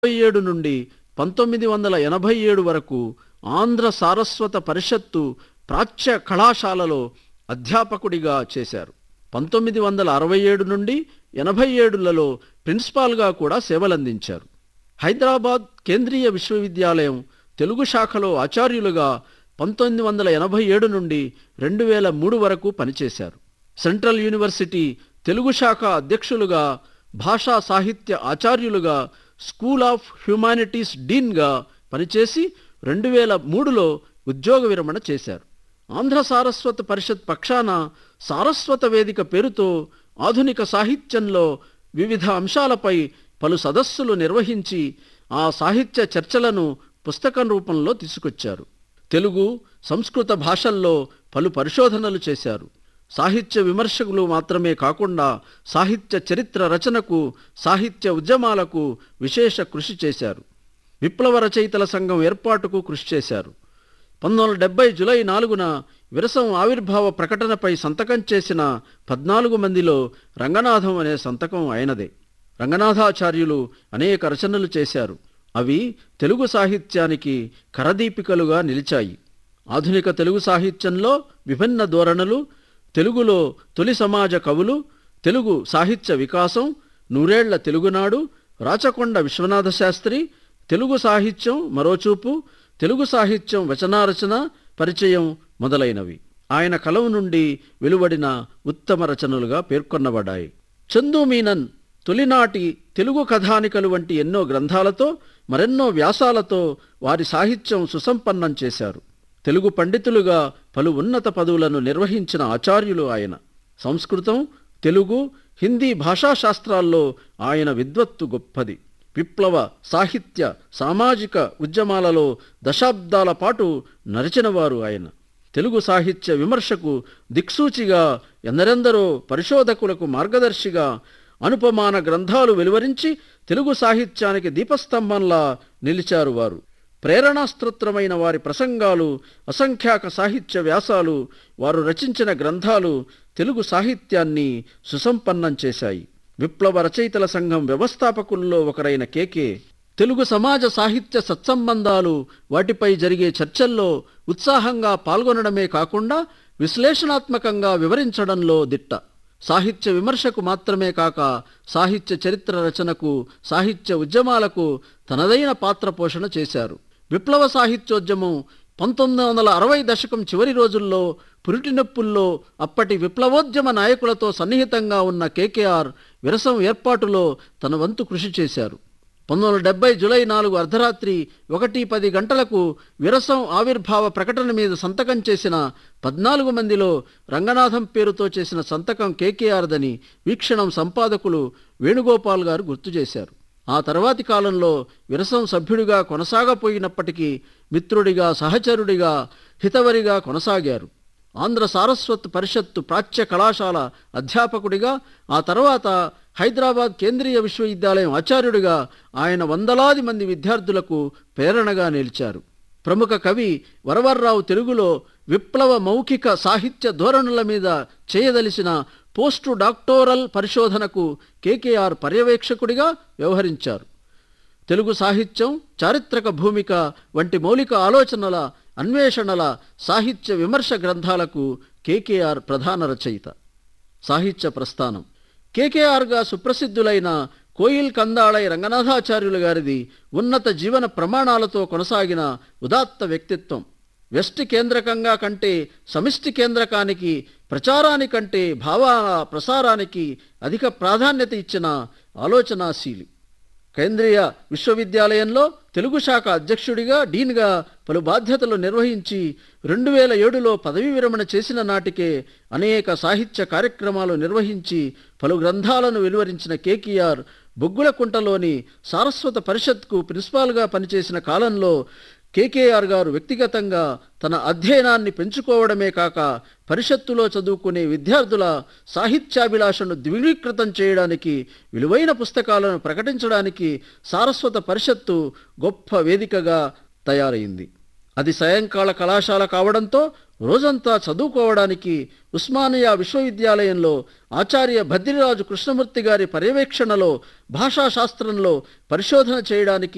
ఏడు నుండి పంతొమ్మిది వందల ఎనభై ఏడు వరకు ఆంధ్ర సారస్వత పరిషత్తు ప్రాచ్య కళాశాలలో అధ్యాపకుడిగా చేశారు పంతొమ్మిది వందల అరవై ఏడు నుండి ఎనభై ఏడులలో ప్రిన్సిపాల్గా కూడా సేవలందించారు హైదరాబాద్ కేంద్రీయ విశ్వవిద్యాలయం తెలుగు శాఖలో ఆచార్యులుగా పంతొమ్మిది వందల ఎనభై ఏడు నుండి రెండు వేల మూడు వరకు పనిచేశారు సెంట్రల్ యూనివర్సిటీ తెలుగు శాఖ అధ్యక్షులుగా భాషా సాహిత్య ఆచార్యులుగా స్కూల్ ఆఫ్ హ్యుమానిటీస్ డీన్గా పనిచేసి రెండు వేల మూడులో ఉద్యోగ విరమణ చేశారు ఆంధ్ర సారస్వత పరిషత్ పక్షాన సారస్వత వేదిక పేరుతో ఆధునిక సాహిత్యంలో వివిధ అంశాలపై పలు సదస్సులు నిర్వహించి ఆ సాహిత్య చర్చలను పుస్తకం రూపంలో తీసుకొచ్చారు తెలుగు సంస్కృత భాషల్లో పలు పరిశోధనలు చేశారు సాహిత్య విమర్శకులు మాత్రమే కాకుండా సాహిత్య చరిత్ర రచనకు సాహిత్య ఉద్యమాలకు విశేష కృషి చేశారు విప్లవ రచయితల సంఘం ఏర్పాటుకు కృషి చేశారు పంతొమ్మిది వందల డెబ్బై జులై నాలుగున విరసం ఆవిర్భావ ప్రకటనపై సంతకం చేసిన పద్నాలుగు మందిలో రంగనాథం అనే సంతకం ఆయనదే రంగనాథాచార్యులు అనేక రచనలు చేశారు అవి తెలుగు సాహిత్యానికి కరదీపికలుగా నిలిచాయి ఆధునిక తెలుగు సాహిత్యంలో విభిన్న ధోరణులు తెలుగులో తొలి సమాజ కవులు తెలుగు సాహిత్య వికాసం నూరేళ్ల తెలుగునాడు రాచకొండ విశ్వనాథ శాస్త్రి తెలుగు సాహిత్యం మరోచూపు తెలుగు సాహిత్యం వచనారచన పరిచయం మొదలైనవి ఆయన కలం నుండి వెలువడిన ఉత్తమ రచనలుగా పేర్కొనబడ్డాయి చందు మీనన్ తొలినాటి తెలుగు కథానికలు వంటి ఎన్నో గ్రంథాలతో మరెన్నో వ్యాసాలతో వారి సాహిత్యం సుసంపన్నం చేశారు తెలుగు పండితులుగా పలు ఉన్నత పదవులను నిర్వహించిన ఆచార్యులు ఆయన సంస్కృతం తెలుగు హిందీ భాషా శాస్త్రాల్లో ఆయన విద్వత్తు గొప్పది విప్లవ సాహిత్య సామాజిక ఉద్యమాలలో దశాబ్దాల పాటు నరిచినవారు ఆయన తెలుగు సాహిత్య విమర్శకు దిక్సూచిగా ఎందరెందరో పరిశోధకులకు మార్గదర్శిగా అనుపమాన గ్రంథాలు వెలువరించి తెలుగు సాహిత్యానికి దీపస్తంభంలా నిలిచారు వారు ప్రేరణాస్త్రోత్రమైన వారి ప్రసంగాలు అసంఖ్యాక సాహిత్య వ్యాసాలు వారు రచించిన గ్రంథాలు తెలుగు సాహిత్యాన్ని సుసంపన్నం చేశాయి విప్లవ రచయితల సంఘం వ్యవస్థాపకుల్లో ఒకరైన కేకే తెలుగు సమాజ సాహిత్య సత్సంబంధాలు వాటిపై జరిగే చర్చల్లో ఉత్సాహంగా పాల్గొనడమే కాకుండా విశ్లేషణాత్మకంగా వివరించడంలో దిట్ట సాహిత్య విమర్శకు మాత్రమే కాక సాహిత్య చరిత్ర రచనకు సాహిత్య ఉద్యమాలకు తనదైన పాత్ర పోషణ చేశారు విప్లవ సాహిత్యోద్యమం పంతొమ్మిది వందల అరవై దశకం చివరి రోజుల్లో పురిటినొప్పుల్లో అప్పటి విప్లవోద్యమ నాయకులతో సన్నిహితంగా ఉన్న కేకేఆర్ విరసం ఏర్పాటులో తన వంతు కృషి చేశారు పంతొమ్మిది వందల డెబ్బై జులై నాలుగు అర్ధరాత్రి ఒకటి పది గంటలకు విరసం ఆవిర్భావ ప్రకటన మీద సంతకం చేసిన పద్నాలుగు మందిలో రంగనాథం పేరుతో చేసిన సంతకం కేకేఆర్దని వీక్షణం సంపాదకులు వేణుగోపాల్ గారు గుర్తు చేశారు ఆ తర్వాతి కాలంలో విరసం సభ్యుడిగా కొనసాగపోయినప్పటికీ మిత్రుడిగా సహచరుడిగా హితవరిగా కొనసాగారు ఆంధ్ర సారస్వత్ పరిషత్తు ప్రాచ్య కళాశాల అధ్యాపకుడిగా ఆ తర్వాత హైదరాబాద్ కేంద్రీయ విశ్వవిద్యాలయం ఆచార్యుడిగా ఆయన వందలాది మంది విద్యార్థులకు ప్రేరణగా నిలిచారు ప్రముఖ కవి వరవర్రావు తెలుగులో విప్లవ మౌఖిక సాహిత్య ధోరణుల మీద చేయదలిసిన పోస్టు డాక్టోరల్ పరిశోధనకు కేకేఆర్ పర్యవేక్షకుడిగా వ్యవహరించారు తెలుగు సాహిత్యం చారిత్రక భూమిక వంటి మౌలిక ఆలోచనల అన్వేషణల సాహిత్య విమర్శ గ్రంథాలకు కేకేఆర్ ప్రధాన రచయిత సాహిత్య ప్రస్థానం కేకేఆర్గా సుప్రసిద్ధులైన కోయిల్ కందాళై రంగనాథాచార్యులు గారిది ఉన్నత జీవన ప్రమాణాలతో కొనసాగిన ఉదాత్త వ్యక్తిత్వం వెస్ట్ కేంద్రకంగా కంటే సమిష్టి కేంద్రకానికి ప్రచారానికంటే భావాల ప్రసారానికి అధిక ప్రాధాన్యత ఇచ్చిన ఆలోచనాశీలి కేంద్రీయ విశ్వవిద్యాలయంలో తెలుగు శాఖ అధ్యక్షుడిగా డీన్గా పలు బాధ్యతలు నిర్వహించి రెండు వేల ఏడులో పదవీ విరమణ చేసిన నాటికే అనేక సాహిత్య కార్యక్రమాలు నిర్వహించి పలు గ్రంథాలను వెలువరించిన కేకేఆర్ బొగ్గులకుంటలోని సారస్వత పరిషత్కు ప్రిన్సిపాల్గా పనిచేసిన కాలంలో కేకేఆర్ గారు వ్యక్తిగతంగా తన అధ్యయనాన్ని పెంచుకోవడమే కాక పరిషత్తులో చదువుకునే విద్యార్థుల సాహిత్యాభిలాషను ద్విగుణీకృతం చేయడానికి విలువైన పుస్తకాలను ప్రకటించడానికి సారస్వత పరిషత్తు గొప్ప వేదికగా తయారైంది అది సాయంకాల కళాశాల కావడంతో రోజంతా చదువుకోవడానికి ఉస్మానియా విశ్వవిద్యాలయంలో ఆచార్య భద్రిరాజు కృష్ణమూర్తి గారి పర్యవేక్షణలో భాషాశాస్త్రంలో పరిశోధన చేయడానికి